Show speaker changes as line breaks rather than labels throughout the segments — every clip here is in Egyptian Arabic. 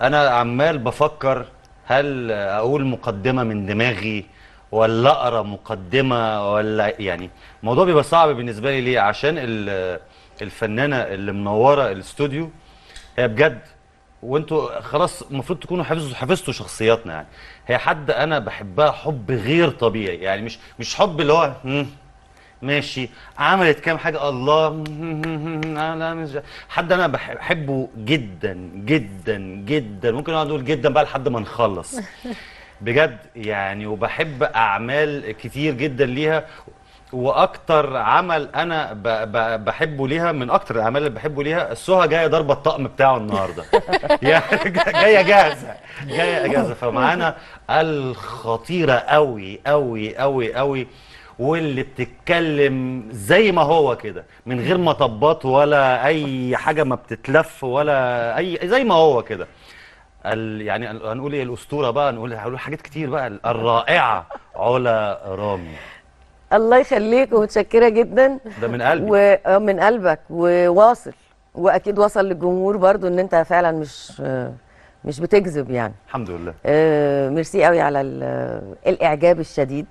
انا عمال بفكر هل اقول مقدمه من دماغي ولا اقرا مقدمه ولا يعني الموضوع بيبقى صعب بالنسبه لي ليه عشان ال- الفنانه اللي منوره الاستوديو هي بجد وانتوا خلاص المفروض تكونوا حفظوا حفظتوا شخصياتنا يعني هي حد انا بحبها حب غير طبيعي يعني مش مش حب اللي هو "مم، ماشي عملت كام حاجه الله لا لا مش حد انا بح- بحبه جدا جدا جدا ممكن نقعد نقول جدا بقى لحد ما نخلص بجد يعني وبحب اعمال كتير جدا ليها واكتر عمل انا ب ب بحبه ليها من اكتر الاعمال اللي بحبه ليها سهى جايه ضربه الطقم بتاعه النهارده يعني جايه جاهزه جايه جاهزه فمعانا الخطيره قوي قوي قوي قوي واللي بتتكلم زي ما هو كده من غير مطبات ولا اي حاجه ما بتتلف ولا اي زي ما هو كده ال يعني هنقول ايه الاسطوره بقى نقول هنقول حاجات كتير بقى الرائعه علا رامي
الله يخليك ومتشكره جدا
ده من قلبي
ومن قلبك وواصل واكيد وصل للجمهور برضو ان انت فعلا مش آه، مش بتكذب يعني
الحمد لله
آه، ميرسي قوي على ال- الاعجاب الشديد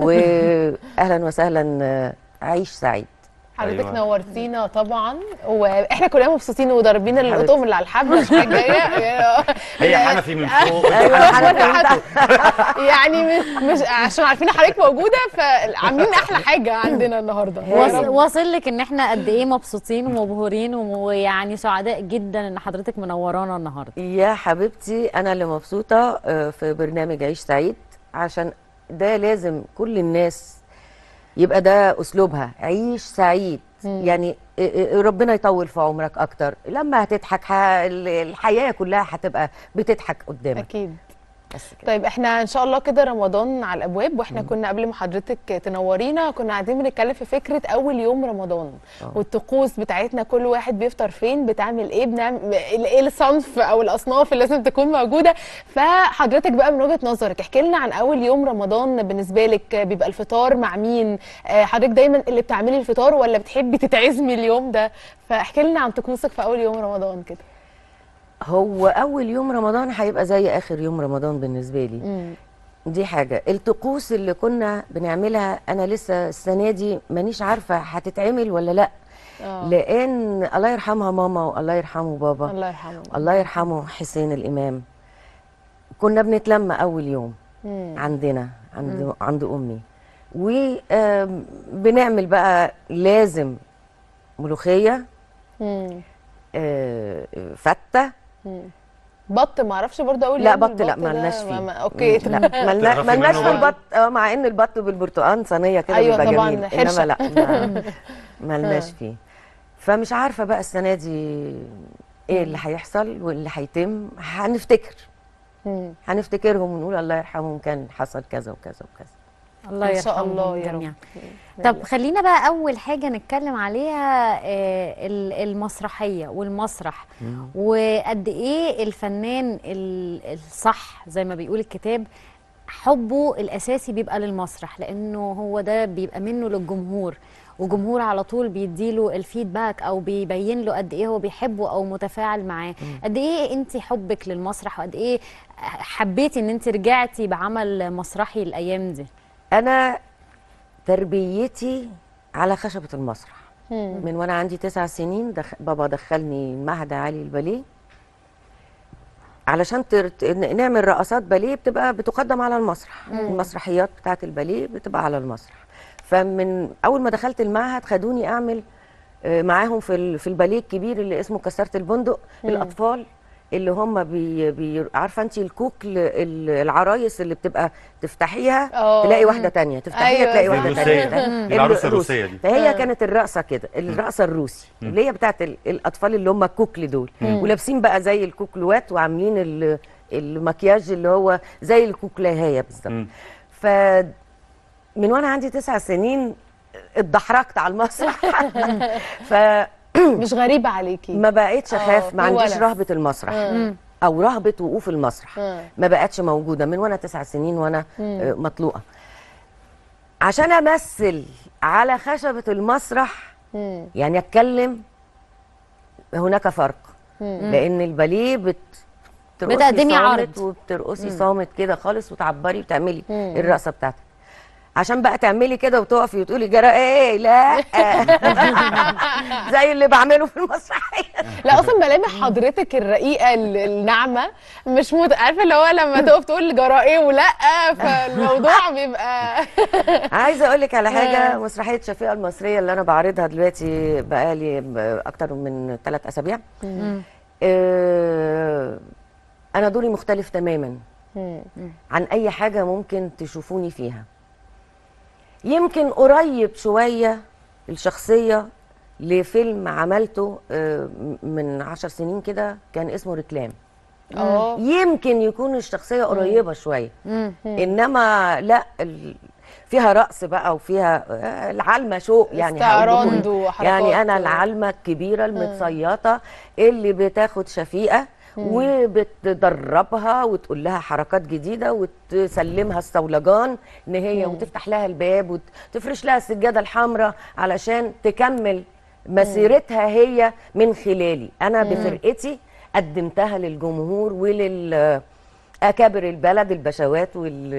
واهلا وسهلا آه، عيش سعيد
حضرتك
أيوة.
نورتينا طبعا واحنا كلنا مبسوطين وضاربين
حبيبتي.
القطم اللي على الحبل عشان جايه
هي حنفي من فوق
ايوه حضرتك
يعني مش- مش عشان عارفين حضرتك موجوده فعاملين احلى حاجه عندنا النهارده
واصل, واصل لك ان احنا قد ايه مبسوطين ومبهورين ويعني سعداء جدا ان حضرتك منورانا النهارده
يا حبيبتي انا اللي مبسوطه آه، في برنامج عيش سعيد عشان ده لازم كل الناس يبقى ده اسلوبها عيش سعيد يعني آه، آه، ربنا يطول في عمرك اكتر لما هتضحك ه- ال- الحياه كلها هتبقى بتضحك قدامك
اكيد
بس كده
طيب احنا ان شاء الله كده رمضان على الابواب واحنا كنا قبل ما حضرتك تنورينا كنا قاعدين بنتكلم في فكره اول يوم رمضان والطقوس بتاعتنا كل واحد بيفطر فين بتعمل ايه بنعمل ايه الصنف او الاصناف اللي لازم تكون موجوده فحضرتك بقى من وجهه نظرك احكي لنا عن اول يوم رمضان بالنسبه لك بيبقى الفطار مع مين آه، حضرتك دايما اللي بتعملي الفطار ولا بتحبي تتعزمي اليوم ده فاحكي لنا عن طقوسك في اول يوم رمضان كده
هو اول يوم رمضان هيبقى زي اخر يوم رمضان بالنسبه لي
مم.
دي حاجة الطقوس اللي كنا بنعملها أنا لسه السنة دي مانيش عارفة هتتعمل ولا لأ
آه.
لأن الله يرحمها ماما والله يرحمه بابا
الله يرحمه
الله يرحمه حسين الإمام كنا بنتلم أول يوم
مم.
عندنا عند عند أمي وبنعمل بقى لازم ملوخية
مم.
آه، فتة
بط ما اعرفش برضه اول
لا
يوم
بط لا
البط ده
مالناش فيه
ما- ما- اوكي
لا مالنا-
تعرفي
مالناش
منه
في
بقى؟
البط اه مع ان البط بالبرتقال صينيه كده
أيوة
بيبقى
طبعاً،
جميل
حرشة.
انما لا ما- مالناش فيه فمش عارفه بقى السنه دي ايه اللي هيحصل واللي هيتم هنفتكر
مم.
هنفتكرهم ونقول الله يرحمهم كان حصل كذا وكذا وكذا
الله
ان شاء
يرحمهم
الله يا
جميعا
رب
طب خلينا بقى اول حاجه نتكلم عليها آه، ال- المسرحيه والمسرح وقد ايه الفنان ال- الصح زي ما بيقول الكتاب حبه الاساسي بيبقى للمسرح لانه هو ده بيبقى منه للجمهور وجمهور على طول بيديله الفيدباك او بيبين له قد ايه هو بيحبه او متفاعل معاه قد ايه انت حبك للمسرح وقد ايه حبيتي ان انت رجعتي بعمل مسرحي الايام دي
انا تربيتي على خشبه المسرح
مم.
من وانا عندي تسع سنين دخ... بابا دخلني معهد عالي الباليه علشان تر... ت- ن- نعمل رقصات باليه بتبقى بتقدم على المسرح المسرحيات بتاعه الباليه بتبقى على المسرح فمن اول ما دخلت المعهد خدوني اعمل آه، معاهم في ال... في الباليه الكبير اللي اسمه كسرت البندق الاطفال اللي هم بي... بي... عارفه انت الكوك ال- العرايس اللي بتبقى تفتحيها
اه.
تلاقي واحده تانية تفتحيها
أيوة،
تلاقي
زي
واحده
الروسية.
تانية
دي العروسة الروسية دي.
فهي كانت الرقصه كده الرقصه الروسي اللي هي بتاعت ال- الاطفال اللي هم الكوكل دول ولابسين بقى زي الكوكلوات وعاملين ال- المكياج اللي هو زي الكوكلاهيه بالظبط
مم.
ف من وانا عندي تسع سنين اتدحرجت على المسرح فما
مش غريبه عليكي
بقتش
آه،
اخاف ما
في
عنديش
ونس.
رهبه المسرح
مم.
او رهبه وقوف المسرح
مم.
ما بقتش موجوده من وانا تسع سنين وانا آه، مطلوقه عشان امثل على خشبه المسرح
مم.
يعني اتكلم هناك فرق
مم.
لان الباليه بت بترقصي
بتقدمي
صامت
عرض.
وبترقصي صامت كده خالص وتعبري وتعملي الرقصه بتاعتك عشان بقى تعملي كده وتقفي وتقولي جرى ايه لا زي اللي بعمله في المسرحيه
لا اصلا ملامح حضرتك الرقيقه ال- الناعمه مش مت... عارفه اللي هو لما تقف تقول جرى ايه ولا فالموضوع بيبقى
عايزه اقول لك على حاجه مسرحيه شفيقه المصريه اللي انا بعرضها دلوقتي بقالي ب- اكتر من ثلاث اسابيع آه، انا دوري مختلف تماما عن اي حاجه ممكن تشوفوني فيها يمكن قريب شويه الشخصيه لفيلم عملته آه، من عشر سنين كده كان اسمه ريكلام
اه
يمكن يكون الشخصيه قريبه شويه انما لا ال... فيها رقص بقى وفيها آه، العلمه شوق يعني
استعراض
هقول لكم.
وحركات
يعني انا
و-
العلمه الكبيره المتصيطه اللي بتاخد شفيقه وبتدربها وتقول لها حركات جديده وتسلمها الصولجان ان هي وتفتح لها الباب وتفرش لها السجاده الحمراء علشان تكمل مسيرتها هي من خلالي انا بفرقتي قدمتها للجمهور ولل اكابر البلد البشوات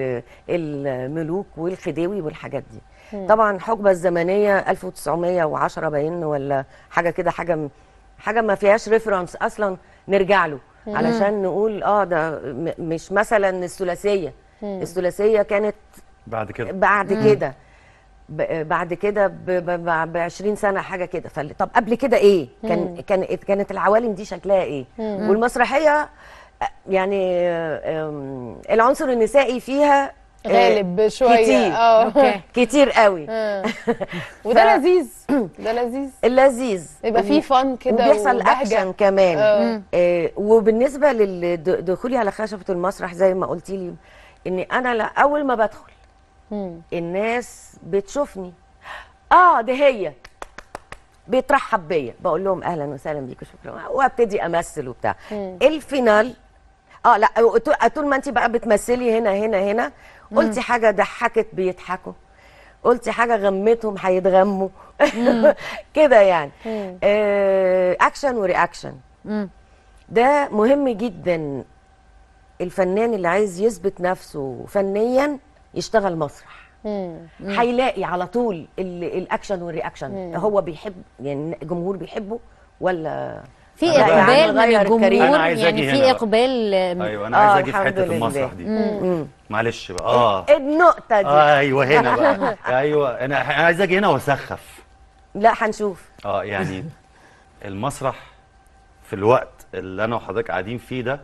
والملوك والخديوي والحاجات دي طبعا الحقبه الزمنيه 1910 باين ولا حاجه كده حاجه م- حاجه ما فيهاش ريفرنس اصلا نرجع له علشان نقول اه ده م- مش مثلا الثلاثيه الثلاثيه كانت
بعد كده
بعد كده ب- بعد كده ب 20 سنه حاجه كده فال- طب قبل كده ايه كان كان كانت العوالم دي شكلها ايه والمسرحيه آه، يعني آم، العنصر النسائي فيها آه،
غالب شويه
كتير
اه
اوكي
كتير قوي
آه. وده
ف-
لذيذ ده لذيذ
اللذيذ
يبقى فيه فن كده
وبيحصل
وبهجة.
اكشن كمان
آه.
آه وبالنسبه لدخولي على خشبه المسرح زي ما قلتي لي اني انا لا اول ما بدخل
مم.
الناس بتشوفني اه دي هي بيترحب بيا بقول لهم اهلا وسهلا بيكم شكرا وابتدي امثل وبتاع الفينال اه لا طول- طول ما انت بقى بتمثلي هنا هنا هنا قلتي حاجه ضحكت بيضحكوا قلتي حاجه غمتهم هيتغموا كده يعني آه اكشن ورياكشن
مم.
ده مهم جدا الفنان اللي عايز يثبت نفسه فنيا يشتغل مسرح
مم.
هيلاقي على طول ال- الاكشن والرياكشن هو بيحب يعني الجمهور بيحبه ولا
في
لا، يعني
اقبال من
غير الكريم.
الجمهور
أنا عايز
يعني
أجي
في
هنا بقى.
اقبال
ايوه انا
آه،
عايز اجي في
الحمد
حته
لله.
المسرح دي
مم.
معلش بقى اه
النقطه دي
ايوه هنا بقى ايوه انا أنا عايز اجي هنا واسخف
لا هنشوف
اه يعني المسرح في الوقت اللي انا وحضرتك قاعدين فيه ده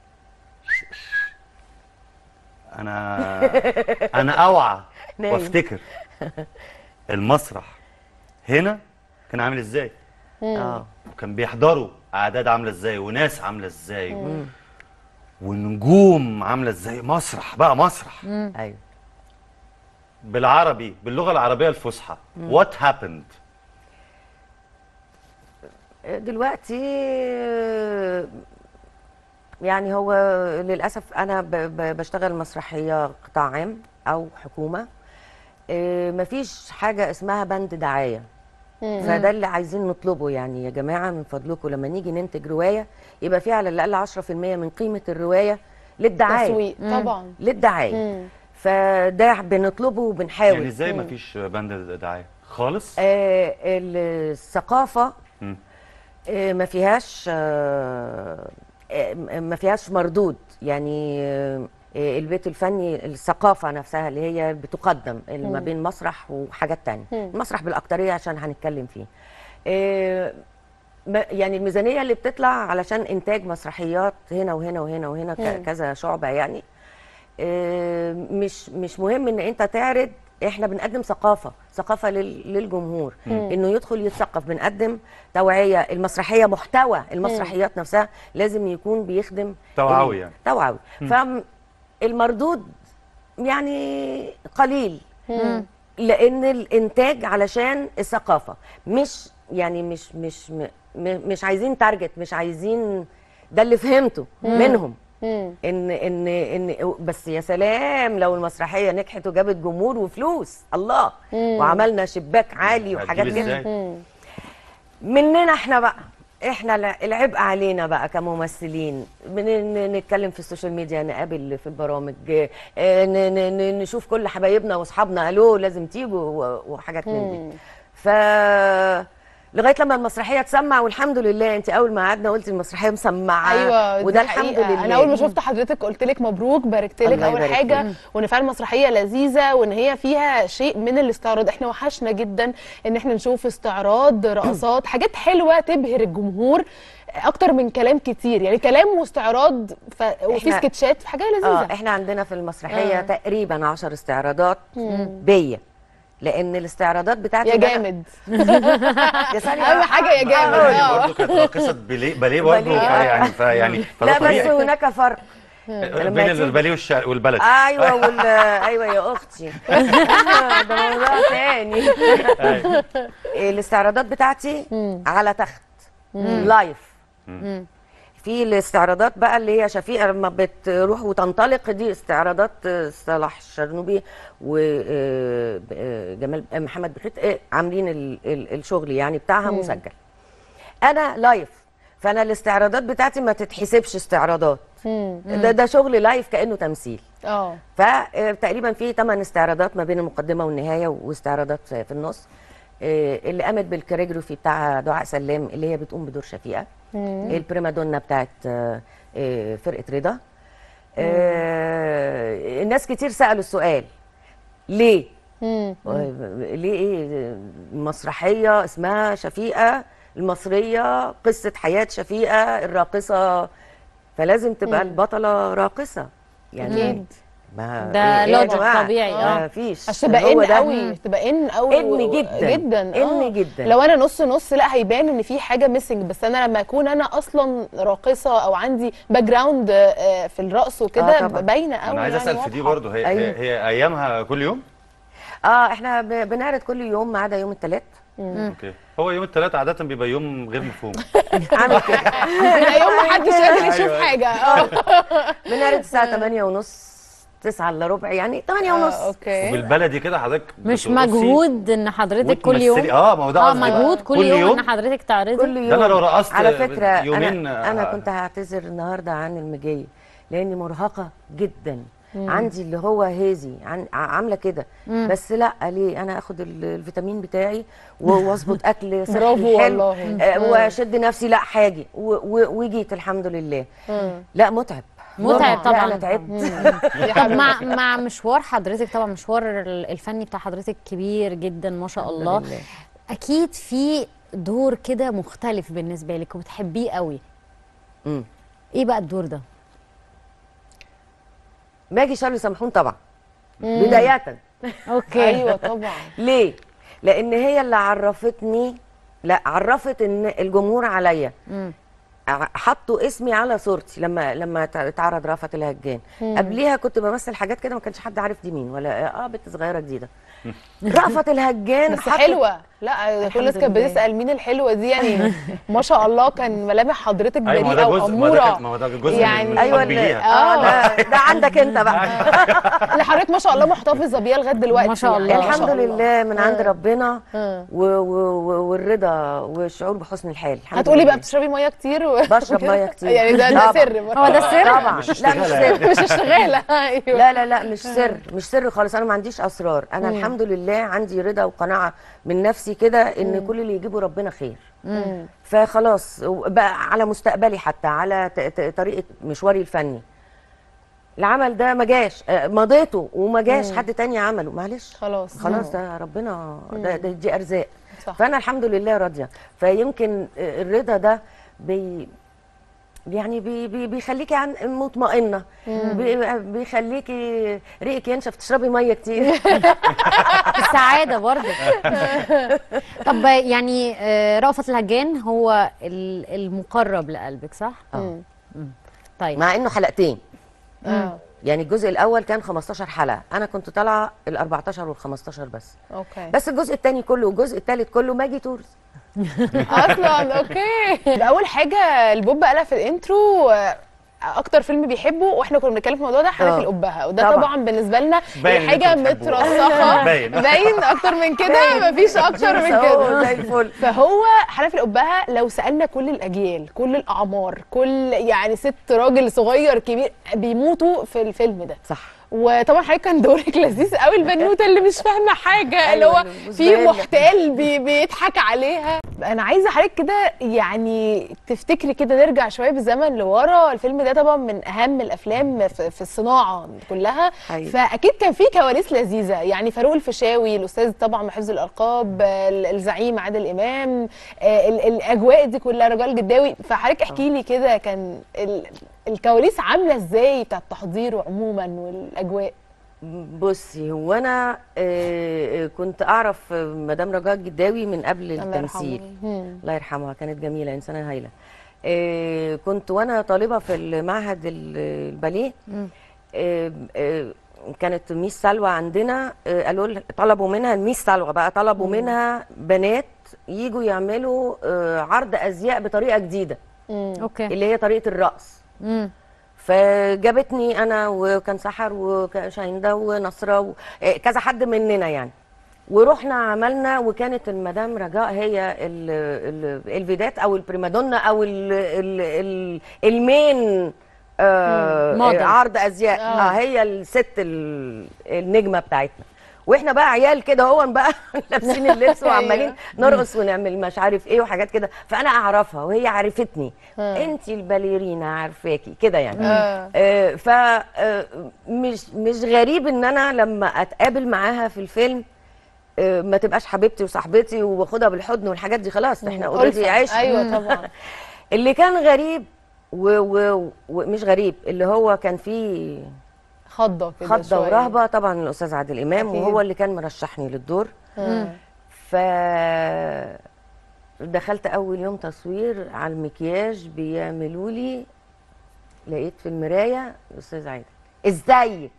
انا انا اوعى
نايم.
وافتكر المسرح هنا كان عامل ازاي
اه
وكان بيحضروا اعداد عامله ازاي وناس عامله ازاي ونجوم عامله ازاي مسرح بقى مسرح
ايوه
بالعربي باللغه العربيه الفصحى وات هابند
دلوقتي يعني هو للاسف انا ب- ب- بشتغل مسرحيه قطاع عام او حكومه آه، مفيش حاجه اسمها بند دعايه فده اللي عايزين نطلبه يعني يا جماعه من فضلكم لما نيجي ننتج روايه يبقى في على الاقل 10% من قيمه الروايه للدعايه
تسويق طبعا
للدعايه
مم.
فده بنطلبه وبنحاول
يعني ازاي ما فيش بند دعايه خالص
آه الثقافه
مم.
آه ما فيهاش آه آه، ما فيهاش مردود يعني آه آه، البيت الفني الثقافة نفسها اللي هي بتقدم اللي ما بين مسرح وحاجات تانية المسرح بالأكترية عشان هنتكلم فيه آه، ما- يعني الميزانية اللي بتطلع علشان إنتاج مسرحيات هنا وهنا وهنا وهنا ك- كذا شعبة يعني آه، مش مش مهم ان انت تعرض احنا بنقدم ثقافه ثقافه لل- للجمهور انه يدخل يتثقف بنقدم توعيه المسرحيه محتوى المسرحيات نفسها لازم يكون بيخدم
توعوي
ال-
يعني.
توعوي فالمردود يعني قليل لان الانتاج علشان الثقافه مش يعني مش مش م- م- مش عايزين تارجت مش عايزين ده اللي فهمته منهم
مم.
ان ان ان بس يا سلام لو المسرحيه نجحت وجابت جمهور وفلوس الله وعملنا شباك عالي وحاجات
هتجيب
كده
ازاي
مننا احنا بقى احنا الع- العبء علينا بقى كممثلين بن- نتكلم في السوشيال ميديا نقابل في البرامج آه، ن- ن- ن- نشوف كل حبايبنا واصحابنا قالوا لازم تيجوا و- وحاجات من دي ف لغايه لما المسرحيه تسمع والحمد لله انت اول ما قعدنا قلتي المسرحيه مسمعه
ايوه
وده
دي
الحمد
حقيقة.
لله
انا اول ما شفت حضرتك قلت لك مبروك باركت لك
الله
اول
يبارك
حاجه
فيك.
وان فعلا المسرحيه لذيذه وان هي فيها شيء من الاستعراض احنا وحشنا جدا ان احنا نشوف استعراض رقصات حاجات حلوه تبهر الجمهور اكتر من كلام كتير يعني كلام واستعراض ف... وفي
إحنا-
سكتشات في حاجه لذيذه
اه احنا عندنا في المسرحيه
آه.
تقريبا 10 استعراضات بيا لان الاستعراضات بتاعتي
يا
إن أنا-
جامد
يا ثانية
اهم حاجه يا جامد
آه.
اه
برضه كانت راقصه باليه باليه برضه
باليه، آه.
يعني فيعني فده
لا بس
طبيعي.
هناك فرق
بين
لما تيجي-
الباليه والشعر والبلد
ايوه وال ايوه يا اختي ده موضوع تاني
أيوة.
الاستعراضات بتاعتي على تخت لايف في الاستعراضات بقى اللي هي شفيقه لما بتروح وتنطلق دي استعراضات آه، صلاح الشرنوبي وجمال محمد بخيت آه، عاملين ال- ال- الشغل يعني بتاعها مسجل انا لايف فانا الاستعراضات بتاعتي ما تتحسبش استعراضات ده ده شغل لايف كانه تمثيل
اه
فتقريبا في ثمان استعراضات ما بين المقدمه والنهايه واستعراضات في النص آه، اللي قامت بالكاريجرافي بتاع دعاء سلام اللي هي بتقوم بدور شفيقه البريما دونا بتاعت آه، آه، فرقه رضا آه، الناس كتير سالوا السؤال ليه
مم.
ليه ايه مسرحيه اسمها شفيقه المصريه قصه حياه شفيقه الراقصه فلازم تبقى البطله راقصه يعني
اكيد
ما
ده
إيه يا
لوجيك
جماعة؟
طبيعي، اه.
ما فيش
عشان تبقى
هو
ان
ده.
قوي تبقى ان قوي
إن جدا.
جدا
إن جدا.
لو انا نص نص لا هيبان ان في حاجه ميسنج بس انا لما اكون انا اصلا راقصه او عندي باك جراوند في الرقص وكده
آه طبعاً.
باينه قوي
انا عايز
يعني
اسال في دي
واضحة.
برضه هي,
أيوة.
هي, هي ايامها كل يوم
اه احنا ب- بنعرض كل يوم ما عدا يوم الثلاث
اوكي هو يوم الثلاث عاده بيبقى يوم غير مفهوم
عامل كده
احنا يوم ما حدش قادر يشوف
أيوة.
حاجه اه
بنعرض الساعه 8 ونص 9 الا ربع يعني 8 ونص
آه، اوكي
وبالبلدي كده حضرتك
مش
بترقصي
مجهود ان حضرتك كل يوم
وتمثلي- اه ما هو ده
اه
قصدي بقى.
مجهود كل, يوم, ان حضرتك تعرضي
كل يوم
ده أنا لو رقصت
على فكره
يومين،
انا انا
آه.
كنت هعتذر النهارده عن المجيه لاني مرهقه جدا عندي اللي هو هيزي عن ع- عامله كده بس لا ليه انا اخد ال- الفيتامين بتاعي و- واظبط اكل صحي
برافو
حلو
والله.
آه، واشد نفسي لا حاجي و- و- وجيت الحمد لله لا متعب
متعب
لا
طبعاً.
انا تعبت
يا
طب
حبيبتي.
مع مع مشوار حضرتك طبعا مشوار الفني بتاع حضرتك كبير جدا ما شاء
الحمد
الله
لله.
اكيد في دور كده مختلف بالنسبه لك وبتحبيه قوي
مم.
ايه بقى الدور ده
ماجي شارلي سمحون طبعا بدايه
اوكي
ايوه طبعا
ليه؟ لأن هي اللي عرفتني لا عرفت إن الجمهور عليا
مم.
ع- حطوا اسمي على صورتي لما لما تع- اتعرض رأفت الهجان قبليها كنت بمثل حاجات كده ما كانش حد عارف دي مين ولا اه بنت صغيره جديده رأفت الهجان
بس
حطت-
حلوه لا كل الناس كانت
لله.
بتسال مين الحلوه دي يعني ما شاء الله كان ملامح حضرتك
ايوه ما هو
بريئه
ده جزء ما هو ده كان- ما
واموره
هو ده جزء
يعني-
من
ايوه
حبي
اللي-
ليها
اه ده, ده عندك انت بقى
اللي حضرتك ما شاء الله محتفظه بيها لغايه دلوقتي
ما شاء
يعني.
الله.
ما شاء
الحمد
الله.
لله من عند
آه.
ربنا
آه.
و و و والرضا والشعور بحسن الحال الحمد
هتقولي
لله.
بقى بتشربي ميه كتير و...
بشرب ميه كتير
يعني ده ده
طبعاً.
سر
هو ده السر
طبعا
مش
لا مش
اشتغالة
سر
مش اشتغاله ايوه
لا لا لا مش سر مش سر خالص انا ما عنديش اسرار انا الحمد لله عندي رضا وقناعه من نفسي كده ان كل اللي يجيبه ربنا خير فخلاص بقى على مستقبلي حتى على ت- ت- طريقه مشواري الفني العمل ده ما جاش آه، مضيته وما جاش حد تاني عمله معلش
خلاص
خلاص ده ربنا ده, ده دي ارزاق
صح.
فانا الحمد لله راضيه فيمكن الرضا ده بي يعني بي بي بيخليكي عن مطمئنه بي بيخليكي ريقك ينشف تشربي ميه كتير
السعاده برضه طب يعني آه، رأفت الهجان هو ال- المقرب لقلبك صح
آه.
طيب
مع انه حلقتين
اه
يعني الجزء الاول كان 15 حلقه انا كنت طالعه ال 14 وال 15 بس
اوكي
بس الجزء الثاني كله والجزء الثالث كله ماجي تورز
اصلا اوكي اول حاجه البوب قالها في الانترو آه، اكتر فيلم بيحبه واحنا كنا بنتكلم في الموضوع ده حنفي
آه.
القبهه وده
طبعا.
طبعا, بالنسبه لنا
باين إن
حاجه
أنتوا بتحبوه.
مترسخه
باين.
باين اكتر من كده مفيش اكتر من
أهو
كده
زي الفل
فهو حنفي القبهه لو سالنا كل الاجيال كل الاعمار كل يعني ست راجل صغير كبير بيموتوا في الفيلم ده
صح
وطبعا حضرتك كان دورك لذيذ قوي البنوته اللي مش فاهمه حاجه اللي
أيوة،
هو في
المزبلة.
محتال بي بيضحك عليها انا عايزه حضرتك كده يعني تفتكري كده نرجع شويه بالزمن لورا الفيلم ده طبعا من اهم الافلام في, في الصناعه كلها
حقيقي.
فاكيد كان في كواليس لذيذه يعني فاروق الفيشاوي الاستاذ طبعا محفظ الالقاب ال- الزعيم عادل امام آه، ال- الاجواء دي كلها رجال جداوي فحضرتك احكي لي كده كان ال- الكواليس عامله ازاي بتاع التحضير عموما والاجواء
بصي هو انا آه، آه، كنت اعرف آه، مدام رجاء الجداوي من قبل
الله
التمثيل
يرحمه. مم.
الله يرحمها كانت جميله انسانه هايله آه، كنت وانا طالبه في المعهد ال- الباليه آه، آه، كانت ميس سلوى عندنا آه، قالوا لها- طلبوا منها ميس سلوى بقى طلبوا منها بنات يجوا يعملوا آه، عرض ازياء بطريقه جديده
اوكي
اللي هي طريقه الرقص
مم.
فجابتني انا وكان سحر وشاهندة ونصرة و- إيه، كذا حد مننا يعني ورحنا عملنا وكانت المدام رجاء هي ال ال الفيدات او البريمادونا او ال ال ال المين آه
مم، موديل.
عرض ازياء
آه.
آه. هي الست ال- النجمه بتاعتنا واحنا بقى عيال كده هو بقى لابسين اللبس وعمالين
أيوة.
نرقص ونعمل مش عارف ايه وحاجات كده فانا اعرفها وهي عرفتني
آه.
انت الباليرينا عارفاكي كده يعني
آه.
آه، ف آه، مش مش غريب ان انا لما اتقابل معاها في الفيلم آه، ما تبقاش حبيبتي وصاحبتي واخدها بالحضن والحاجات دي خلاص احنا اوريدي
ألفة.
عشنا
ايوه طبعا
اللي كان غريب و- و- ومش غريب اللي هو كان فيه
خضه كده
خضه
شوية.
ورهبه طبعا الاستاذ عادل امام
أكيد.
وهو اللي كان مرشحني للدور
آه.
ف دخلت اول يوم تصوير على المكياج بيعملوا لي لقيت في المرايه الاستاذ عادل ازيك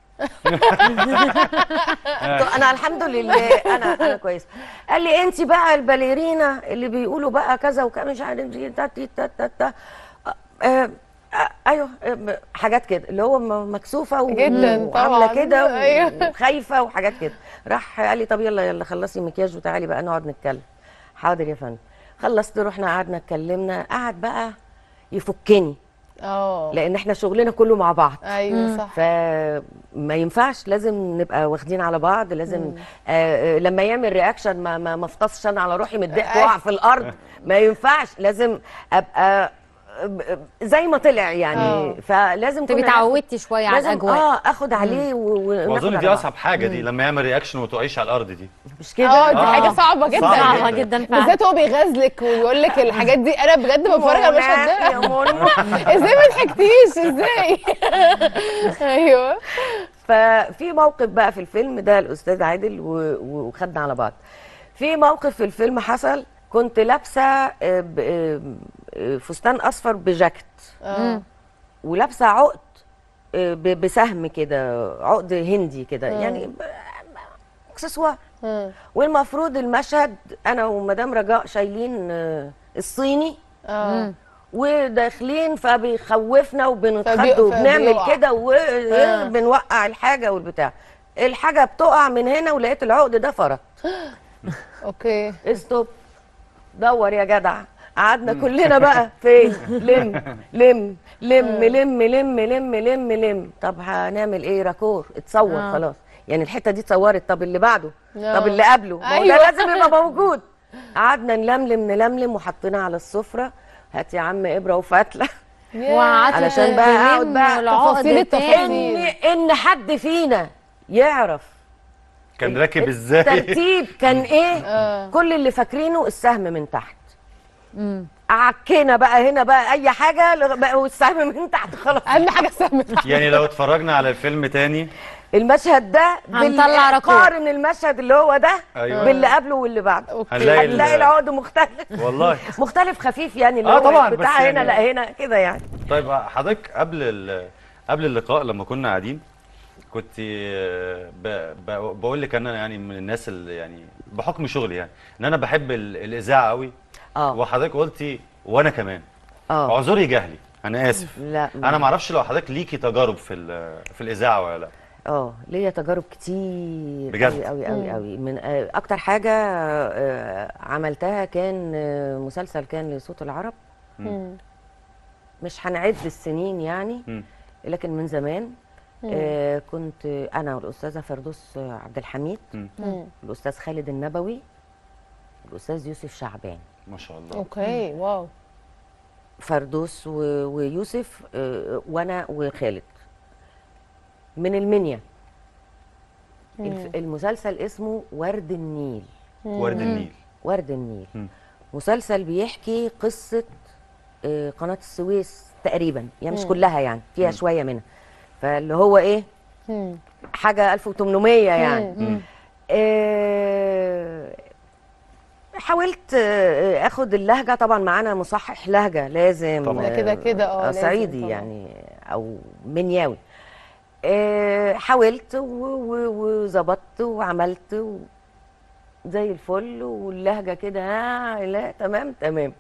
انا الحمد لله انا انا كويس قال لي انت بقى الباليرينا اللي بيقولوا بقى كذا وكذا مش عارف دي تا تي تا تا تا آه، آه، ايوه آه، حاجات كده اللي هو م- مكسوفه و-
جداً طبعاً.
وعامله كده و-
أيوة.
وخايفه وحاجات كده راح قال لي طب يلا يلا خلصي مكياج وتعالي بقى نقعد نتكلم حاضر يا فندم خلصت رحنا قعدنا اتكلمنا قعد بقى يفكني
اه
لان احنا شغلنا كله مع بعض
ايوه صح
فما ينفعش لازم نبقى واخدين على بعض لازم آه آه، لما يعمل رياكشن ما ما ما افطسش انا على روحي من الضحك
أيوة.
واقع في الارض ما ينفعش لازم ابقى آه، زي ما طلع يعني
آه.
فلازم
تبقي
كنا ناخد-
اتعودتي شويه على
لازم
الاجواء
اه اخد عليه و- وناخد
واظن
على
دي
بعض.
اصعب حاجه دي لما يعمل رياكشن وتقعيش على الارض دي
مش كده
اه دي
آه.
حاجه صعبه جدا
صعبة
صعبه
جداً.
جدا فعلا
بالذات هو بيغازلك ويقول لك الحاجات دي انا بجد بتفرج على المشهد
يا
ده
منى
ازاي ما ضحكتيش ازاي ايوه
ففي موقف بقى في الفيلم ده الاستاذ عادل و- وخدنا على بعض في موقف في الفيلم حصل كنت لابسه آه، ب- آه، آه، فستان اصفر بجاكيت
اه
ولابسه عقد آه، ب- بسهم كده عقد هندي كده يعني ب- اكسسوار
آه.
والمفروض المشهد انا ومدام رجاء شايلين آه، الصيني
اه
وداخلين فبيخوفنا وبنتخض
فبي-
وبنعمل
فبيقع.
كده وبنوقع الحاجه والبتاع الحاجه بتقع من هنا ولقيت العقد ده فرط
اوكي
استوب دور يا جدع قعدنا كلنا بقى فين لم لم لم لم لم لم لم لم طب هنعمل ايه راكور اتصور
آه.
خلاص يعني الحته دي اتصورت طب اللي بعده
آه.
طب اللي قبله ما هو
أيوة.
ده لازم يبقى موجود قعدنا نلملم نلملم وحطينا على السفره هات يا عم ابره وفتله
وقعدت
علشان بقى اقعد
تلم
بقى
العقد
تفاصيل
تاني.
التفاصيل.
ان ان حد فينا يعرف
كان راكب ازاي
الترتيب كان ايه
آه.
كل اللي فاكرينه السهم من تحت
مم.
عكينا بقى هنا بقى اي حاجه لغ- بقى والسهم من تحت خلاص
اهم حاجه السهم
يعني لو اتفرجنا على الفيلم تاني
المشهد ده
هنطلع ركور.
قارن المشهد اللي هو ده
أيوة.
باللي قبله واللي بعده
اوكي
هنلاقي ال-
هتلاقي العقد مختلف
والله
مختلف خفيف يعني اللي
آه
هو
طبعاً،
بتاع
بس
هنا
يعني-
لا هنا كده يعني
طيب حضرتك قبل ال- قبل اللقاء لما كنا قاعدين كنت آه، ب- ب- بقول لك انا يعني من الناس اللي يعني بحكم شغلي يعني ان انا بحب ال- الاذاعه قوي
اه
وحضرتك قلتي وانا كمان
اه
اعذري جهلي انا اسف
لا
انا ما اعرفش لو حضرتك ليكي تجارب في ال- في الاذاعه ولا لا
اه ليا تجارب كتير
بجد؟
قوي قوي قوي
مم.
قوي من آه، اكتر حاجه آه، عملتها كان آه، مسلسل كان لصوت العرب
مم.
مش هنعد السنين يعني
مم.
لكن من زمان
مم.
آه، كنت انا والاستاذه فردوس آه، عبد الحميد
مم.
الاستاذ خالد النبوي الاستاذ يوسف شعبان
ما شاء الله
اوكي واو
فردوس و- ويوسف آه، وانا وخالد من المنيا الف- المسلسل اسمه ورد النيل
ورد النيل
ورد النيل
مم.
مسلسل بيحكي قصة آه، قناة السويس تقريبا يعني مش
مم.
كلها يعني فيها شوية منها فاللي هو ايه
مم.
حاجة 1800 يعني
مم.
آه، حاولت آه، اخد اللهجة طبعا معانا مصحح لهجة لازم
طبعاً.
ده كده كده اه لازم
صعيدي
طبعاً.
يعني او منياوي آه، حاولت و- و- وظبطت وعملت و- زي الفل واللهجه كده ها لا تمام تمام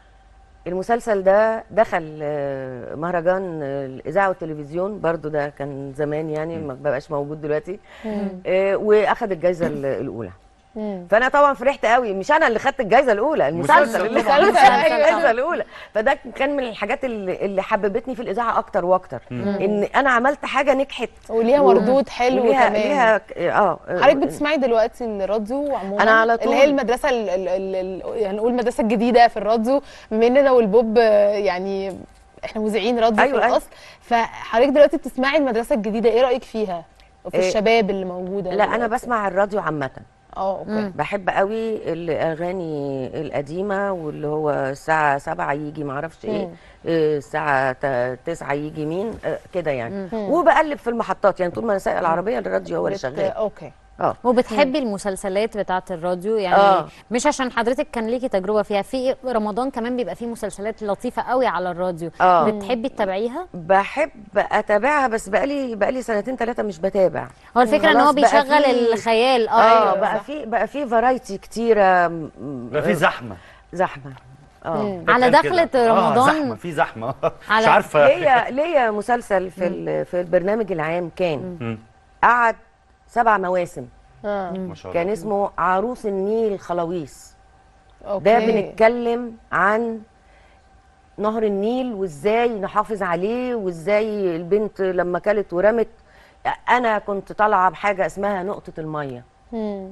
المسلسل ده دخل آه، مهرجان آه، الاذاعه والتلفزيون برضو ده كان زمان يعني ما بقاش موجود دلوقتي
مم.
آه، واخد الجائزه ال- الاولى
مم.
فانا طبعا فرحت قوي مش انا اللي خدت الجائزه الاولى المسلسل
المسلسل
اللي
طبعاً.
خد
أيوة.
الجائزه الاولى فده كان من الحاجات اللي, اللي حببتني في الاذاعه اكتر واكتر ان انا عملت حاجه نجحت
وليها مردود حلو
وليها
كمان
ليها ك- اه
حضرتك بتسمعي دلوقتي الراديو عموما
أنا على
اللي
طول.
هي المدرسه ال ال ال ال يعني نقول المدرسه الجديده في الراديو بما اننا والبوب آه، يعني احنا مذيعين راديو
أيوة،
في
أيوة.
الاصل فحضرتك دلوقتي بتسمعي المدرسه الجديده ايه رايك فيها وفي
إيه،
الشباب اللي موجوده
لا انا
دلوقتي؟
بسمع الراديو عامه
اه اوكي
بحب قوي الاغاني القديمه واللي هو الساعه 7 يجي معرفش ايه
مم.
إيه، الساعه 9 يجي مين آه، كده يعني وبقلب في المحطات يعني طول ما انا سايقه العربيه الراديو هو اللي
بت-
شغال
اوكي
اه
وبتحبي المسلسلات بتاعه الراديو يعني
آه.
مش عشان حضرتك كان ليكي تجربه فيها في رمضان كمان بيبقى فيه مسلسلات لطيفه قوي على الراديو
آه.
بتحبي تتابعيها
بحب اتابعها بس بقالي بقالي سنتين ثلاثه مش بتابع
هو الفكره ان هو
خلاص بقى
بيشغل
فيه-
الخيال
اه
اه
أيوة،
بقى
صح.
في بقى في فرايتي كتيره م-
بقى في زحمه
زحمه اه
مم.
على
بتقال كده.
دخلة
آه
رمضان.
زحمه في زحمه
على-
مش عارفه
ليا ليا مسلسل في ال- في البرنامج العام كان
مم.
قعد سبع مواسم
اه
ما شاء الله
كان اسمه عروس النيل خلاويص
اوكي
ده بنتكلم عن نهر النيل وازاي نحافظ عليه وازاي البنت لما كلت ورمت انا كنت طالعه بحاجه اسمها نقطه الميه
مم.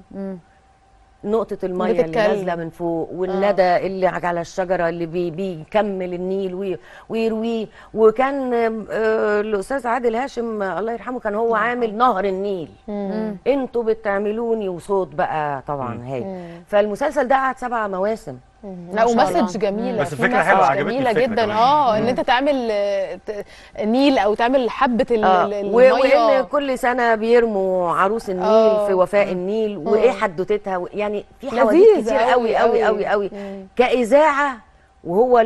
نقطة المية اللي
بتتكلم.
نازلة من فوق والندى اللي على الشجرة اللي بي بيكمل النيل وي- ويرويه وكان آه، الأستاذ عادل هاشم آه، الله يرحمه كان هو عامل نهر النيل
مم.
انتوا بتعملوني وصوت بقى طبعا هاي
مم.
فالمسلسل ده قعد سبع مواسم
مم.
ما
لا
شاء
ومسج
الله.
جميله
بس
في
الفكرة
مسج
حلوة، عجبتني
جميله
الفكرة
جدا
كمان.
اه ان انت تعمل آه، ت- نيل او تعمل حبه ال-
اه
ال-
و-
الميه
وان كل سنه بيرموا عروس النيل
آه.
في وفاء النيل وايه
مم.
حدوتتها و- يعني في حواديت
لذيذ
كتير قوي قوي قوي قوي
مم.
كاذاعه وهو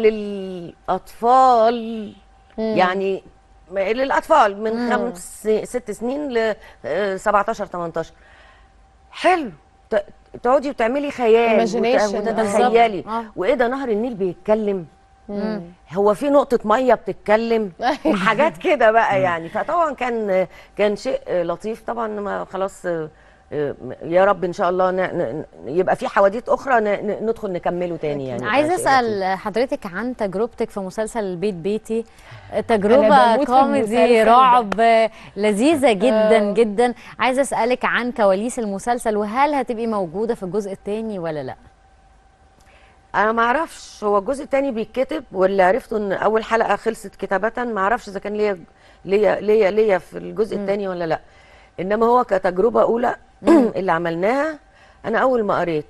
للاطفال
مم.
يعني م- للاطفال من خمس ست سنين ل آه، 17 18 حلو ت- تقعدي وتعملي خيال
Imagination.
وت- وتتخيلي
بالظبط. آه.
وايه ده نهر النيل بيتكلم
مم.
هو في نقطة مية بتتكلم
أيوة.
حاجات كده بقى يعني فطبعا كان كان شيء لطيف طبعا ما خلاص يا رب ان شاء الله ن- ن- يبقى في حواديت اخرى ن- ن- ندخل نكمله تاني يعني
عايزه
يبقى شيء لطيف.
اسال حضرتك عن تجربتك في مسلسل البيت بيتي
أنا
تجربه
بموت في
كوميدي
المسلسل ده.
رعب لذيذه جدا
آه.
جدا عايزه اسالك عن كواليس المسلسل وهل هتبقي موجوده في الجزء الثاني ولا لا
انا ما اعرفش هو الجزء الثاني بيتكتب واللي عرفته ان اول حلقه خلصت كتابه ما اعرفش اذا كان ليا ليا ليا ليا في الجزء الثاني ولا لا انما هو كتجربه اولى اللي عملناها انا اول ما قريت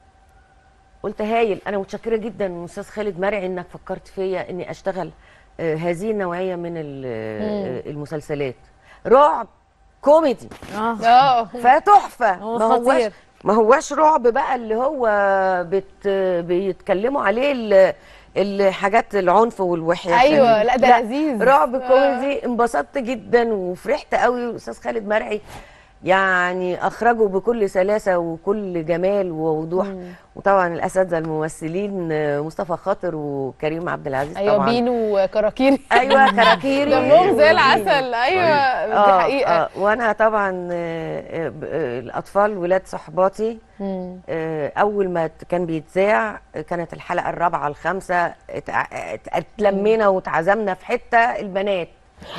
قلت هايل انا متشكره جدا استاذ خالد مرعي انك فكرت فيا اني اشتغل آه، هذه النوعيه من ال- آه، المسلسلات رعب كوميدي
اه
اه
فتحفه
هو
ما هوش
خطير.
ما هوش رعب بقى اللي هو بت بيتكلموا عليه ال- الحاجات العنف والوحية
ايوه لا ده لذيذ
رعب
آه.
كوميدي انبسطت جدا وفرحت قوي والاستاذ خالد مرعي يعني اخرجوا بكل سلاسه وكل جمال ووضوح وطبعا الاساتذه الممثلين آه، مصطفى خاطر وكريم عبد العزيز
ايوه
طبعا
بينو وكراكيري
ايوه كراكيري
دمهم زي
وبينو.
العسل ايوه دي
آه
حقيقه
آه وانا طبعا آه، آه، ب- آه، الاطفال ولاد صحباتي
مم.
آه، اول ما ت- كان بيتذاع آه، كانت الحلقه الرابعه الخامسه اتع- ات- اتلمينا واتعزمنا في حته البنات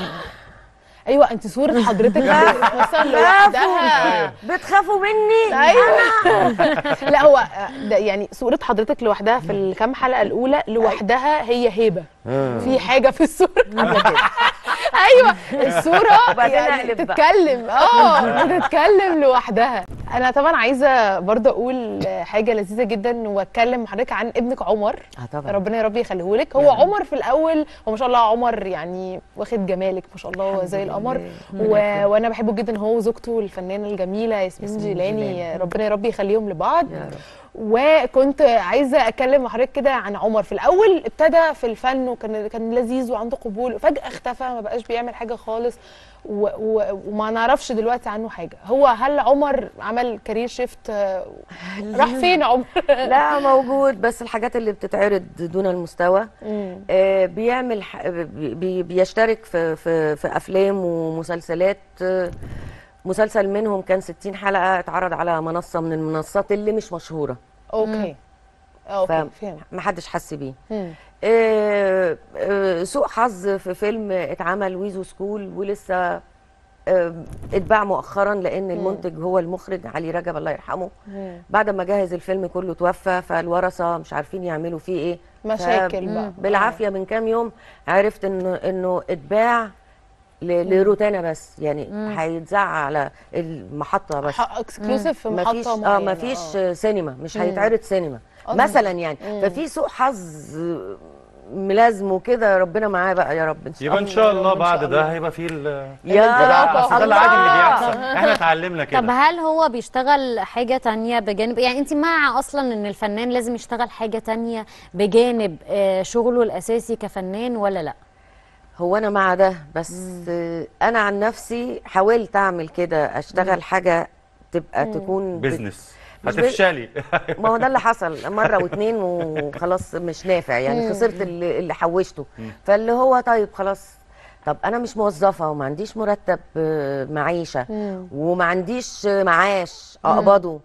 ايوه انت صوره حضرتك مثلا لوحدها
بتخافوا مني
ايوه لا هو ده يعني صوره حضرتك لوحدها في الكام حلقه الاولى لوحدها هي هيبه في حاجه في الصوره
عامله كده
ايوه الصوره
وبعدين
يعني
أقلب بقى.
بتتكلم اه بتتكلم لوحدها انا طبعا عايزه برضه اقول حاجه لذيذه جدا واتكلم مع حضرتك عن ابنك عمر
اه طبعا
ربنا يا رب يخليه لك هو عمر في الاول هو ما شاء الله عمر يعني واخد جمالك ما شاء الله زي القمر و... وانا بحبه جدا هو وزوجته الفنانه الجميله ياسمين
ياسمين
جيلاني
جيلاني.
ربنا يا رب يخليهم لبعض
يا رب
وكنت عايزه اتكلم مع حضرتك كده عن عمر في الاول ابتدى في الفن وكان كان لذيذ وعنده قبول وفجاه اختفى ما بقاش بيعمل حاجه خالص و و وما نعرفش دلوقتي عنه حاجه هو هل عمر عمل كارير شيفت راح فين عمر
لا موجود بس الحاجات اللي بتتعرض دون المستوى
مم.
آه، بيعمل ح- بي- بي- بيشترك في في في افلام ومسلسلات آه، مسلسل منهم كان 60 حلقه اتعرض على منصه من المنصات اللي مش مشهوره
اوكي اوكي
فاهم.
فهمت
محدش حس بيه
مم.
آه، آه، سوء حظ في فيلم اتعمل ويزو سكول ولسه آه، اتباع مؤخرا لان المنتج هو المخرج علي رجب الله يرحمه
مم.
بعد ما جهز الفيلم كله توفى فالورثه مش عارفين يعملوا فيه ايه
مشاكل
ف-
بقى.
بالعافيه من كام يوم عرفت انه انه اتباع ل- لروتانا بس يعني هيتذاع على المحطه بس
اكسكلوسيف في
مفيش
محطه
اه
معينه
مفيش
آه.
سينما مش هيتعرض سينما
أصلاً.
مثلا يعني ففي سوء حظ ملازمه كده ربنا معاه بقى يا رب ان شاء
يبقى
الله
ان شاء الله
إن
بعد
شاء
ده
الله.
هيبقى فيه ال
يا
ده
رب.
أصل ده العادي اللي
الله.
بيحصل احنا اتعلمنا
طب
كده
هل هو بيشتغل حاجة تانية بجانب يعني انت مع اصلا ان الفنان لازم يشتغل حاجة تانية بجانب آه، شغله الاساسي كفنان ولا لا
هو انا مع ده بس آه، انا عن نفسي حاولت اعمل كده اشتغل حاجه تبقى تكون بت-
بزنس
مش بز-
هتفشلي
ما هو ده اللي حصل مره واتنين وخلاص مش نافع يعني خسرت اللي, اللي حوشته فاللي هو طيب خلاص طب انا مش موظفه وما عنديش مرتب آه، معيشه وما عنديش آه، معاش اقبضه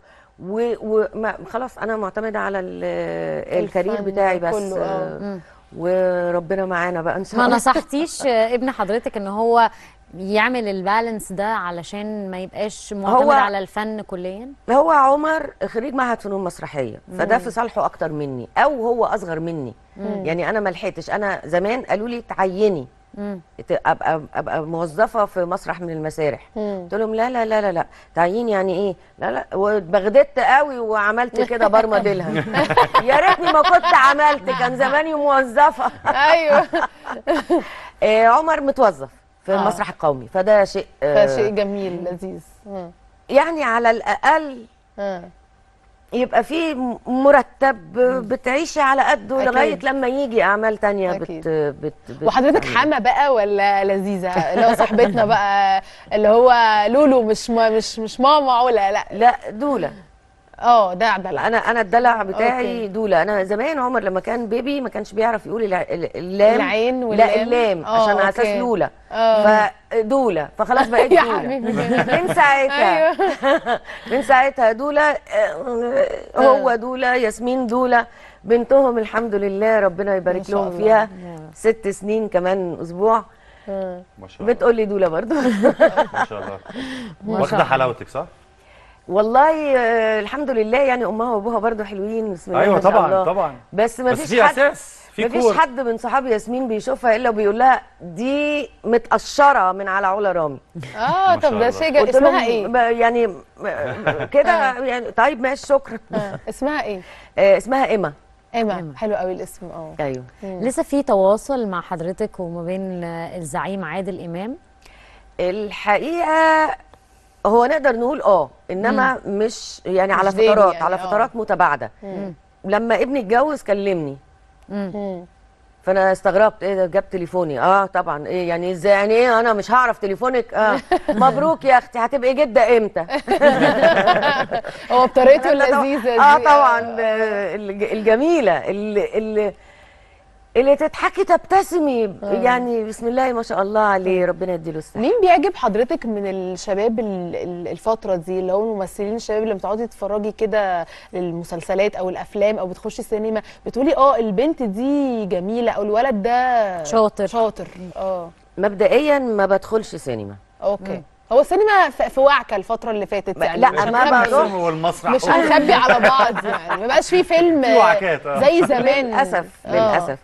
وما خلاص انا معتمده على ال- الكارير
الفن
بتاعي بس
كله، آه.
آه، وربنا معانا بقى ان شاء
ما
الله
نصحتيش آه، ابن حضرتك ان هو يعمل البالانس ده علشان ما يبقاش معتمد
هو-
على الفن كليا
هو عمر خريج معهد فنون مسرحيه فده في صالحه اكتر مني او هو اصغر مني يعني انا ما لحقتش انا زمان قالوا لي تعيني ت- ابقى ابقى موظفه في مسرح من المسارح
مم.
قلت لهم لا لا لا لا لا تعيين يعني ايه لا لا وبغددت قوي وعملت كده برمدلها يا ريتني ما كنت عملت كان زماني موظفه
ايوه
آه عمر متوظف في
آه.
المسرح القومي فده شيء آه
فشيء جميل لذيذ مم.
يعني على الاقل
آه.
يبقى في م- مرتب بتعيشي على قده
أكيد.
لغايه لما يجي اعمال تانية بت
أكيد.
بت, بت
وحضرتك حما بقى ولا لذيذه اللي هو صاحبتنا بقى اللي هو لولو مش ما مش مش ماما ولا لا
لا دوله
اه ده دلع
انا انا الدلع بتاعي
أوكي.
دوله انا زمان عمر لما كان بيبي ما كانش بيعرف يقول الع- ال- اللام
العين
لا
واللام؟
اللام
آه،
عشان على اساس
أوكي.
لولا
آه.
فدوله فخلاص بقيت
يا
دوله
حبيبي.
من ساعتها
ايوه
من ساعتها دوله آه، هو دوله ياسمين دوله بنتهم الحمد لله ربنا
ما
يبارك
شاء
لهم
الله.
فيها ست سنين كمان اسبوع
آه.
ما شاء الله
بتقول لي دوله برضو
ما شاء الله
ما شاء
واخده
الله.
حلاوتك صح؟
والله آه، الحمد لله يعني امها وابوها برضو حلوين بسم الله
ايوه
ما شاء
طبعا
الله.
طبعا
بس ما
بس
فيش
في
حد
اساس في
مفيش
كور
حد من صحاب ياسمين بيشوفها الا وبيقول لها دي متقشره من على علا رامي
اه
ما شاء
طب ده
الله.
شيء جميل.
قلت لهم
اسمها ايه؟
ب- يعني م- كده يعني طيب ماشي شكرا
آه. اسمها ايه؟
آه، اسمها ايما
ايما حلو قوي الاسم اه
ايوه
لسه في تواصل مع حضرتك وما بين آه، الزعيم عادل امام
الحقيقه هو نقدر نقول اه انما مش يعني على
مش دايلي
فترات
يعني،
على
آه.
فترات متباعده لما ابني اتجوز كلمني
مم.
فانا استغربت ايه ده جاب تليفوني اه طبعا ايه يعني ازاي يعني ايه انا مش هعرف تليفونك اه مبروك يا اختي هتبقي جده امتى
هو بطريقته
لا طبعاً.
اللذيذه دي
اه طبعا آه، الج- الجميله اللي, اللي اللي تضحكي تبتسمي يعني بسم الله ما شاء الله عليه ربنا يديله الصحه
مين بيعجب حضرتك من الشباب ال- ال- الفترة دي اللي هو الممثلين الشباب اللي بتقعدي تتفرجي كده للمسلسلات او الافلام او بتخشي السينما بتقولي اه البنت دي جميلة او الولد ده
شاطر.
شاطر اه
مبدئيا ما بدخلش سينما
اوكي هو السينما في في وعكة الفترة اللي فاتت
ما-
يعني
لا،
مش
ما
هنخبي-
بروح.
الفيلم والمسرح
مش هنخبي على بعض يعني ما بقاش في فيلم
في وعكات، آه.
زي زمان
للاسف
آه.
للاسف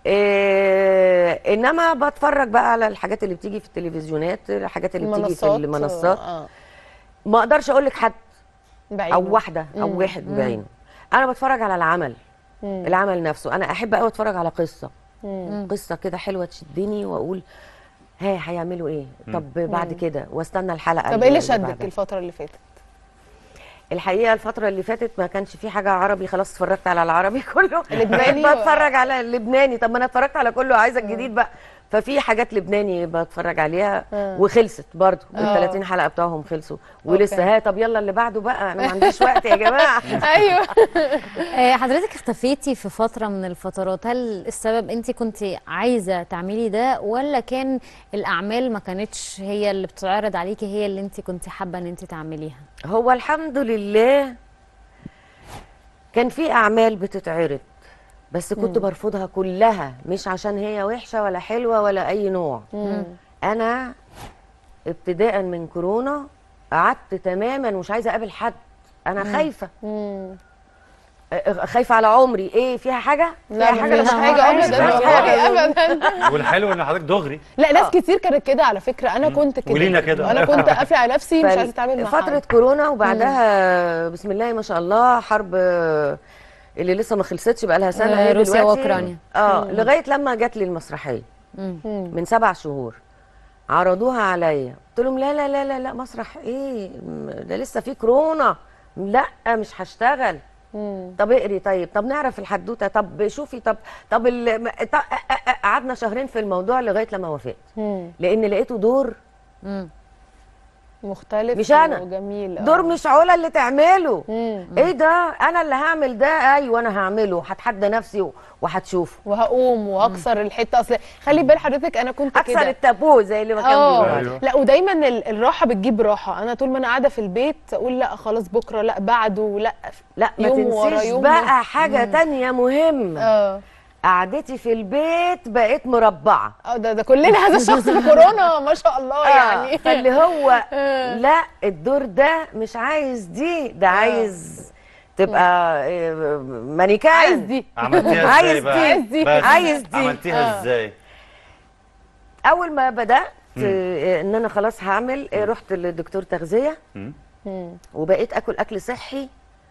إيه انما بتفرج بقى على الحاجات اللي بتيجي في التلفزيونات الحاجات اللي بتيجي في المنصات
اه
ما اقدرش اقول لك حد
بعينه.
او واحده او
مم.
واحد بعينه انا بتفرج على العمل
مم.
العمل نفسه انا احب قوي اتفرج على قصه
مم.
قصه كده حلوه تشدني واقول ها هيعملوا ايه طب بعد كده واستنى الحلقه
طب ايه اللي
اللي
شدك
بعدها.
الفترة اللي فاتت؟
الحقيقه الفتره اللي فاتت ما كانش في حاجه عربي خلاص اتفرجت على العربي كله
اللبناني
بقيت
و-
بتفرج على اللبناني طب ما انا اتفرجت على كله عايزه الجديد بقى ففي حاجات لبناني بتفرج عليها
آه.
وخلصت برضه ال
آه.
30 حلقه بتاعهم خلصوا ولسه
أوكي.
ها طب يلا اللي بعده بقى انا ما عنديش وقت يا جماعه
ايوه
آه، حضرتك اختفيتي في فترة من الفترات هل السبب انت كنت عايزة تعملي ده ولا كان الأعمال ما كانتش هي اللي بتعرض عليكي هي اللي انت كنت حابة ان انت تعمليها
هو الحمد لله كان في اعمال بتتعرض بس كنت برفضها كلها مش عشان هي وحشه ولا حلوه ولا اي نوع انا ابتداء من كورونا قعدت تماما مش عايزه اقابل حد انا خايفه
مم.
أه، خايفه على عمري ايه فيها حاجه
لا
فيها
حاجة مش
لما
حاجة
أعرف؟
أبدا
مفيش
والله
حاجة.
أبدا
والحلو ان حضرتك دغري
لا ناس كتير كانت كده على فكرة أنا كنت كده
ولينا كده.
أنا كنت قافلة على نفسي مش عايزة أتعامل مع
فترة
حد.
كورونا وبعدها بسم الله ما شاء الله حرب آه، اللي لسه ما خلصتش بقى لها سنة
آه،
هي
روسيا
دلوقتي.
وأوكرانيا.
اه لغاية لما جات لي المسرحية
مم.
مم.
من سبع شهور عرضوها عليا قلت لهم لا لا لا لا لا مسرح ايه م- ده لسه في كورونا لا مش هشتغل
مم.
طب اقري طيب طب نعرف الحدوته طب شوفي طب طب ال- م- ط- أ- أ- أ- قعدنا شهرين في الموضوع لغايه لما وافقت
مم.
لان لقيته دور
مم.
مختلف
مش أنا.
وجميل آه.
دور مش علا اللي تعمله
مم.
ايه ده انا اللي هعمل ده ايوه انا هعمله هتحدى نفسي و- وهتشوفه
وهقوم وهكسر الحته اصل خلي بال حضرتك انا كنت
اكسر
كده
التابو زي اللي ما كان بيقول
اه
عليه.
أيوه.
لا ودايما ال- الراحه بتجيب راحه انا طول ما انا قاعده في البيت اقول لا خلاص بكره لا بعده لا
لا ما
يوم ورا
تنسيش
يوم
بقى حاجه تانية مهمه
اه
قعدتي في البيت بقيت مربعه
اه ده ده كلنا هذا الشخص في كورونا ما شاء الله يعني
آه فاللي هو
آه.
لا الدور ده مش عايز دي ده عايز تبقى آه، مانيكان
عايز دي
عملتيها ازاي
عايز
بقى
دي.
عايز دي.
بس
عايز دي.
عملتيها
آه.
ازاي
اول ما بدات آه، ان انا خلاص هعمل آه، رحت للدكتور تغذيه
مم.
مم.
وبقيت اكل اكل صحي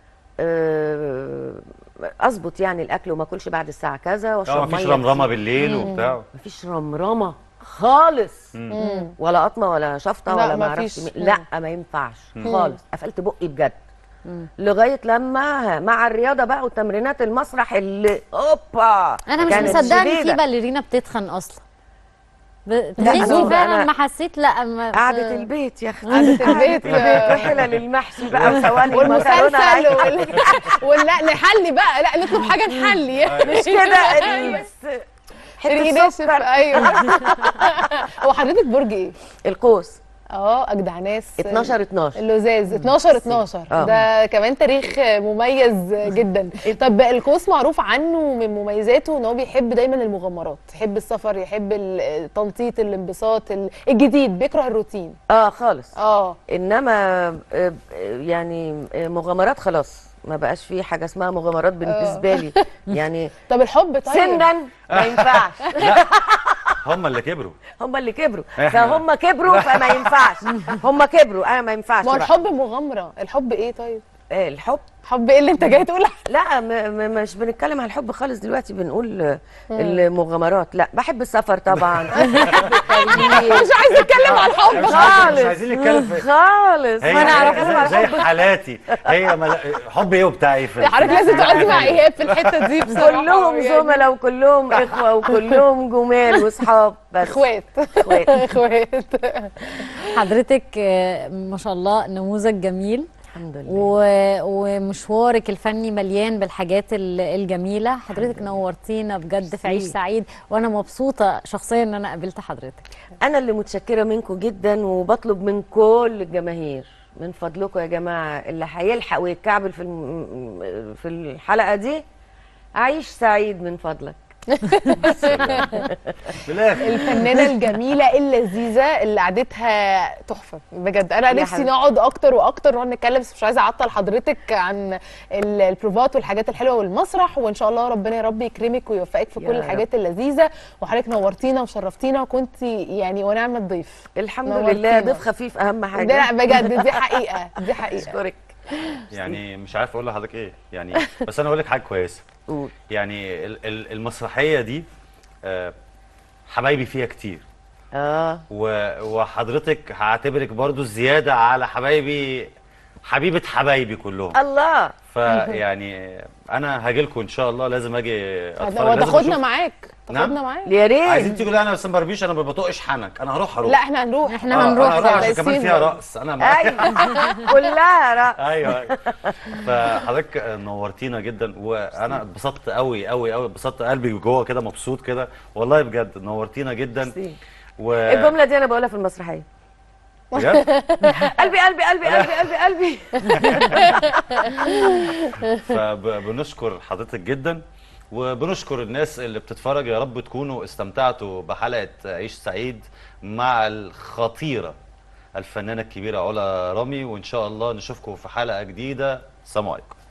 آه، اظبط يعني الاكل وما اكلش بعد الساعه كذا
اه
واشرب
مفيش
ميه
رمرمه
كتير.
بالليل وبتاع
مفيش رمرمه خالص
مم.
ولا قطمه ولا شفطه
لا،
ولا ما
مفيش.
اعرفش مين.
مم.
لا ما ينفعش خالص قفلت بقي بجد لغايه لما مع الرياضه بقى وتمرينات المسرح اللي اوبا
انا مش
كانت
مصدقه ان في
شديدة.
باليرينا بتتخن اصلا
لا،
تحسي
أنا-
فعلا
أنا-
ما حسيت لا ما
قعدة البيت يا اختي
قعدة البيت
وحلل المحشي بقى وثواني
والمسلسل
المكرونة.
وال... ولا نحلي بقى لا نطلب حاجه نحلي
مش كده بس حته
ناشف
سكر
ايوه هو حضرتك برج ايه؟
القوس
اه اجدع ناس
12 12
اللزاز 12 12
آه.
ده كمان تاريخ مميز جدا طب القوس معروف عنه من مميزاته ان هو بيحب دايما المغامرات يحب السفر يحب التنطيط الانبساط ال- الجديد بيكره الروتين
اه خالص
اه
انما آه، آه، يعني آه، مغامرات خلاص ما بقاش في حاجه اسمها مغامرات بالنسبه لي يعني
طب الحب طيب
سنا ما ينفعش
هم اللي كبروا
هم اللي كبروا
إحنا.
فهم كبروا فما ينفعش هم كبروا انا ما ينفعش
ما هو
بقى.
الحب مغامره الحب ايه طيب
آه، الحب
حب ايه اللي انت جاي تقول
لا م م مش بنتكلم عن الحب خالص دلوقتي بنقول آه، المغامرات لا بحب السفر طبعا بحب التغيير.
مش عايز اتكلم عن الحب
مش عايزين- مش
خالص
عايزين نتكلم في
خالص
هي
ما نعرفش
زي, زي حالاتي هي مل... حب ايه وبتاع ايه في
حضرتك لازم تقعدي مع ايهاب في الحته دي بصراحه
كلهم
يعني.
زملاء وكلهم اخوه وكلهم جمال واصحاب بس
اخوات
اخوات
اخوات
حضرتك آه، ما شاء الله نموذج جميل
الحمد لله
و... ومشوارك الفني مليان بالحاجات ال- الجميله حضرتك نورتينا بجد في عيش
ميرسي.
سعيد وانا مبسوطه شخصيا ان انا قابلت حضرتك
انا اللي متشكره منكم جدا وبطلب من كل الجماهير من فضلكم يا جماعه اللي هيلحق ويتكعبل في الم- في الحلقه دي عيش سعيد من فضلك
في الاخر
الفنانه الجميله اللذيذه اللي قعدتها تحفه بجد انا
يا
نفسي
حبيبتي.
نقعد اكتر واكتر ونقعد نتكلم بس مش عايزه اعطل حضرتك عن ال- البروفات والحاجات الحلوه والمسرح وان شاء الله ربنا يا رب يكرمك ويوفقك في
يا
كل
رب.
الحاجات اللذيذه وحضرتك نورتينا وشرفتينا وكنت يعني ونعم الضيف
الحمد
نورتينا.
لله ضيف خفيف اهم
ده
حاجه
لا بجد دي حقيقه دي حقيقه
اشكرك
يعني مش عارف اقول لحضرتك ايه يعني بس انا اقول لك حاجه كويسه
قول
يعني ال- ال- المسرحيه دي آه، حبايبي فيها كتير
اه
و- وحضرتك هعتبرك برضو زياده على حبايبي حبيبه حبايبي كلهم
الله
فيعني انا هاجي لكم ان شاء الله لازم اجي اتفرج
هو
لازم
تاخدنا
أشوف-
معاك
نعم؟
تاخدنا معاك
يا
عايزين
ريت
تيجوا لا انا بس ما بربيش انا ما بطقش حنك انا هروح هروح
لا احنا هنروح
احنا
آه،
هنروح
انا هروح عشان
بس
كمان
سين
فيها
برضه.
رقص انا معاك
ايوه كلها رأ
ايوه أيوة. فحضرتك نورتينا جدا وانا اتبسطت قوي قوي قوي اتبسطت قلبي جوه كده مبسوط كده والله بجد نورتينا جدا
ميرسي.
و
الجمله دي انا بقولها في المسرحيه
بجد
قلبي قلبي قلبي قلبي قلبي قلبي
فبنشكر حضرتك جدا وبنشكر الناس اللي بتتفرج يا رب تكونوا استمتعتوا بحلقه عيش سعيد مع الخطيره الفنانه الكبيره علا رامي وان شاء الله نشوفكم في حلقه جديده سلام عليكم